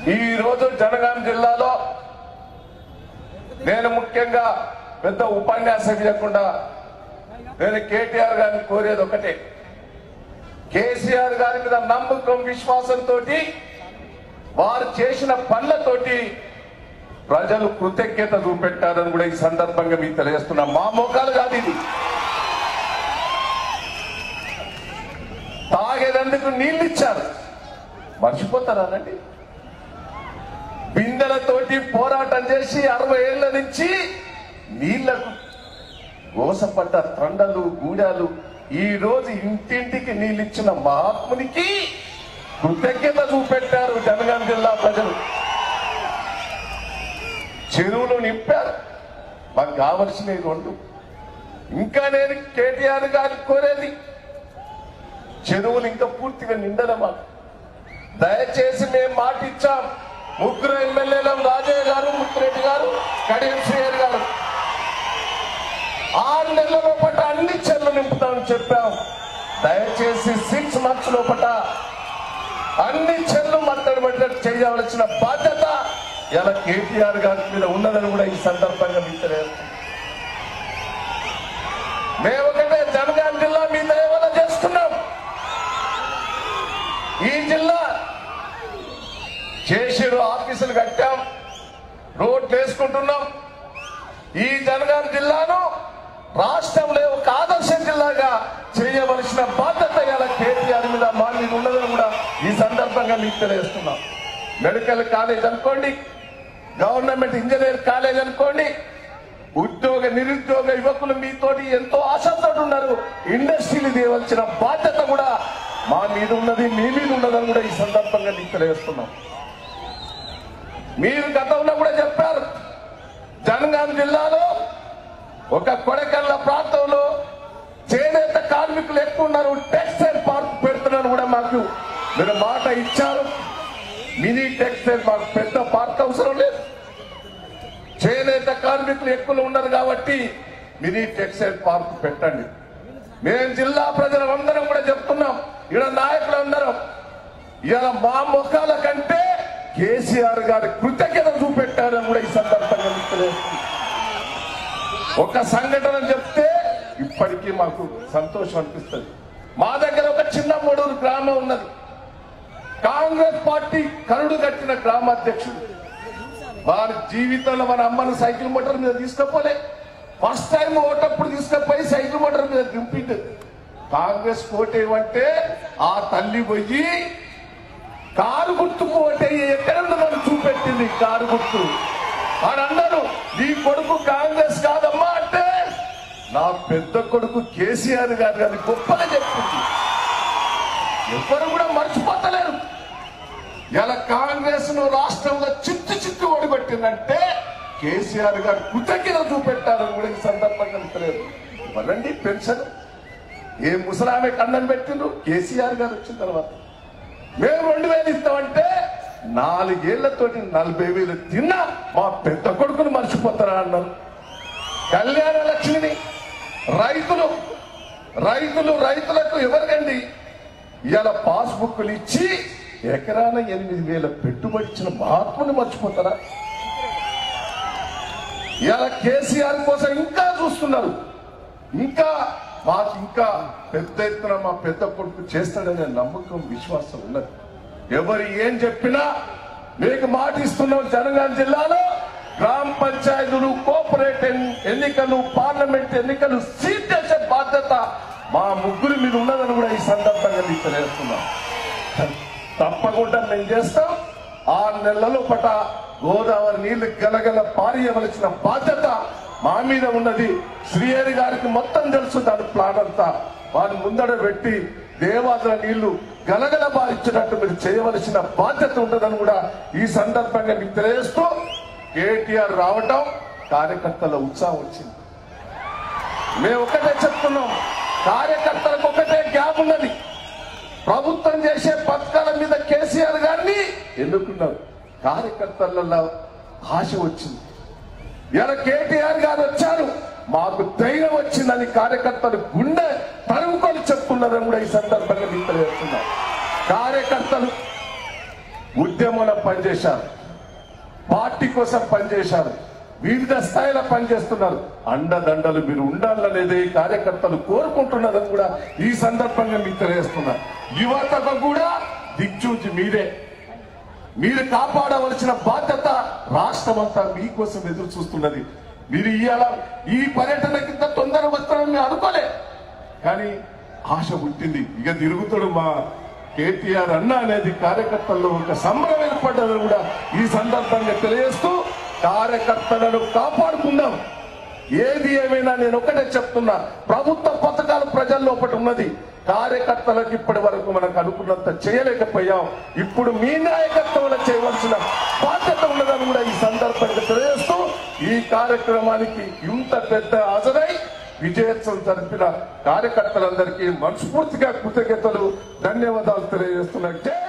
ఈ రోజు జనగాం జిల్లాలో నేను ముఖ్యంగా పెద్ద ఉపన్యాసం ఇవ్వకుండా నేను కేటీఆర్ గారిని కోరేది ఒకటే కేసీఆర్ గారి మీద నమ్మకం విశ్వాసంతో వారు చేసిన పనులతోటి ప్రజలు కృతజ్ఞత చూపెట్టారని కూడా ఈ సందర్భంగా మీకు తెలియజేస్తున్నా మా మోకాలు కాదు ఇది తాగేదందుకు నీళ్ళు ఇచ్చారు మర్చిపోతారానండి బిందెలతోటి పోరాటం చేసి అరవై ఏళ్ల నుంచి నీళ్లకు గోసపడ్డ తండలు గూడాలు ఈ రోజు ఇంటింటికి నీళ్ళు ఇచ్చిన మహాత్మునికి కృతజ్ఞత చూపెట్టారు జనగాం జిల్లా ప్రజలు చెరువులు నింపారు మాకు కావలసినవి రెండు ఇంకా నేను కేటీఆర్ గారికి కోరేది చెరువులు ఇంకా పూర్తిగా నిండల మాకు దయచేసి మేము మాట ఇచ్చాం ముగ్గురు ఎమ్మెల్యేలు రాజయ్య గారు ముత్తిరెడ్డి గారు కడియం శ్రీయర్ గారు ఆరు నెలల లోపల అన్ని చెర్లు నింపుతామని చెప్పాం దయచేసి సిక్స్ మంత్స్ లోపల అన్ని చెర్లు మత్తడి పడినట్టు చేయవలసిన బాధ్యత ఇలా కేటీఆర్ గారి మీద ఉన్నదని కూడా ఈ సందర్భంగా మీకు తెలియజేస్తున్నాం మేము ఒకటే జనగాం జిల్లా మీ దయవల్ల చేస్తున్నాం ఈ జిల్లా చేసిరు ఆఫీసులు కట్టాం రోడ్లు వేసుకుంటున్నాం ఈ జనగాం జిల్లాను రాష్ట్రంలో ఒక ఆదర్శ జిల్లాగా చేయవలసిన బాధ్యత ఇలా కేటీఆర్ మీద మా మీద ఉన్నదని కూడా ఈ సందర్భంగా మీకు తెలియజేస్తున్నాం మెడికల్ కాలేజ్ అనుకోండి గవర్నమెంట్ ఇంజనీర్ కాలేజ్ అనుకోండి ఉద్యోగ నిరుద్యోగ యువకులు మీతోటి ఎంతో ఆశతో ఉన్నారు ఇండస్ట్రీలు తీయవలసిన బాధ్యత కూడా మా మీద ఉన్నది మీ మీద ఉన్నదని కూడా ఈ సందర్భంగా మీకు తెలియజేస్తున్నాం మీరు గతంలో కూడా చెప్పారు జనగాం జిల్లాలో ఒక కొడకల్ల ప్రాంతంలో చేనేత కార్మికులు ఎక్కువ ఉన్నారు టెక్స్టైల్ పార్క్ పెడుతున్నారు కూడా మాకు మీరు మాట ఇచ్చారు మినీ టెక్స్టైల్ మాకు పెద్ద పార్క్ అవసరం లేదు చేనేత కార్మికులు ఎక్కువ ఉన్నారు కాబట్టి మినీ టెక్స్టైల్ పార్క్ పెట్టండి మేము జిల్లా ప్రజలందరం కూడా చెప్తున్నాం ఇక్కడ నాయకులందరం ఇలా మా ముఖాల కంటే కేసీఆర్ గారి కృతజ్ఞత చూపెట్టారని కూడా ఈ సందర్భంగా మీకు తెలియజేస్తున్నాం. ఒక సంఘటన చెప్తే ఇప్పటికీ మాకు సంతోషం అనిపిస్తుంది మా దగ్గర ఒక చిన్న మూడూరు గ్రామం ఉన్నది కాంగ్రెస్ పార్టీ కరుడు కట్టిన గ్రామాధ్యక్షుడు వారి జీవితంలో మన అమ్మను సైకిల్ మోటార్ మీద తీసుకపోలే ఫస్ట్ టైం ఓటప్పుడు తీసుకపోయి సైకిల్ మోటార్ మీద దింపిండు కాంగ్రెస్ ఓటేమంటే ఆ తల్లి పోయి కారు గుర్తుకు ఓటే ఎక్కడ నన్ను చూపెట్టింది కారు గుర్తు అని అన్నారు నీ కొడుకు కాంగ్రెస్ కాదమ్మా అంటే నా పెద్ద కొడుకు కేసీఆర్ గారు అని గొప్పగా చెప్పింది ఎవరు కూడా మర్చిపోతలేరు ఇలా కాంగ్రెస్ ను రాష్ట్రంలో చిత్తు చిత్తు ఓడిపెట్టిందంటే కేసీఆర్ గారు కృతజ్ఞత చూపెట్టారని కూడా ఈ సందర్భంగా తెలియదు ఇవ్వరండి పెన్షన్ ఏ ముసలామె కన్నం పెట్టిండ్రు కేసీఆర్ గారు వచ్చిన తర్వాత మేము రెండు వేలు ఇస్తామంటే నాలుగేళ్లతోటి నలభై వేలు తిన్నా మా పెద్ద కొడుకును మర్చిపోతారా అన్నారు కళ్యాణ లక్ష్మిని రైతులు రైతులు రైతులకు ఎవరికండి ఇవాళ పాస్బుక్లు ఇచ్చి ఎకరాన ఎనిమిది వేల పెట్టుబడి ఇచ్చిన మహాత్ముని మర్చిపోతారా ఇవాళ కేసీఆర్ కోసం ఇంకా చూస్తున్నారు ఇంకా మాకు ఇంకా పెద్ద ఎత్తున మా పెద్ద కొడుకు చేస్తాడనే నమ్మకం విశ్వాసం ఉన్నది ఎవరు ఏం చెప్పినా మీకు మాట ఇస్తున్నాం జనగాం జిల్లాలో గ్రామ పంచాయతీలు కోఆపరేట్ ఎన్- ఎన్నికలు పార్లమెంట్ ఎన్నికలు సీట్ చేసే బాధ్యత మా ముగ్గురు మీద ఉన్నదని కూడా ఈ సందర్భంగా మీకు తెలియజేస్తున్నాం తప్పకుండా మేము చేస్తాం ఆరు నెలల పట గోదావరి నీళ్లు గలగల పారియవలసిన బాధ్యత మా మీద ఉన్నది శ్రీహరి గారికి మొత్తం తెలుసు దాని ప్లాన్ అంతా వారిని ముందడ పెట్టి దేవాదుల నీళ్లు గలగల పారించినట్టు మీరు చేయవలసిన బాధ్యత ఉంటుందని కూడా ఈ సందర్భంగా మీకు తెలియజేస్తూ కేటీఆర్ రావటం కార్యకర్తల ఉత్సాహం వచ్చింది మేము ఒకటే చెప్తున్నాం కార్యకర్తలకు ఒకటే గ్యాప్ ఉన్నది ప్రభుత్వం చేసే పథకాల మీద కేసీఆర్ గారిని ఎన్నుకున్నారు కార్యకర్తలలో ఆశ వచ్చింది ఇలా కేటీఆర్ గారు వచ్చారు మాకు ధైర్యం వచ్చిందని కార్యకర్తలు గుండె తరుముకొని చెప్తున్నారని కూడా ఈ సందర్భంగా మీకు తెలియజేస్తున్నాం కార్యకర్తలు ఉద్యమంలో పనిచేశారు పార్టీ కోసం పనిచేశారు వివిధ స్థాయిలో పనిచేస్తున్నారు అండదండలు మీరు ఉండాలనేది కార్యకర్తలు కోరుకుంటున్నారని కూడా ఈ సందర్భంగా మీకు తెలియజేస్తున్నారు యువతకు కూడా దిక్చూచి మీరే మీరు కాపాడవలసిన బాధ్యత రాష్ట్రం అంతా మీకోసం ఎదురు చూస్తున్నది మీరు ఇవాళ ఈ పర్యటన కింద తొందర వస్తారని మేము అనుకోలే కానీ ఆశ పుట్టింది ఇక తిరుగుతాడు మా కేటీఆర్ అన్న అనేది కార్యకర్తల్లో ఒక సంబరం ఏర్పడ్డదని కూడా ఈ సందర్భంగా తెలియజేస్తూ కార్యకర్తలను కాపాడుకుందాం ఏది ఏమైనా నేను ఒకటే చెప్తున్నా ప్రభుత్వ పథకాలు ప్రజల లోపల ఉన్నది కార్యకర్తలకు ఇప్పటి వరకు మనకు అనుకున్నంత చేయలేకపోయాం ఇప్పుడు మీ నాయకత్వంలో చేయవలసిన బాధ్యత ఉన్నదని కూడా ఈ సందర్భంగా తెలియజేస్తూ ఈ కార్యక్రమానికి ఇంత పెద్ద హాజరై విజయోత్సవం జరిపిన కార్యకర్తలందరికీ మనస్ఫూర్తిగా కృతజ్ఞతలు ధన్యవాదాలు తెలియజేస్తున్నాయి జై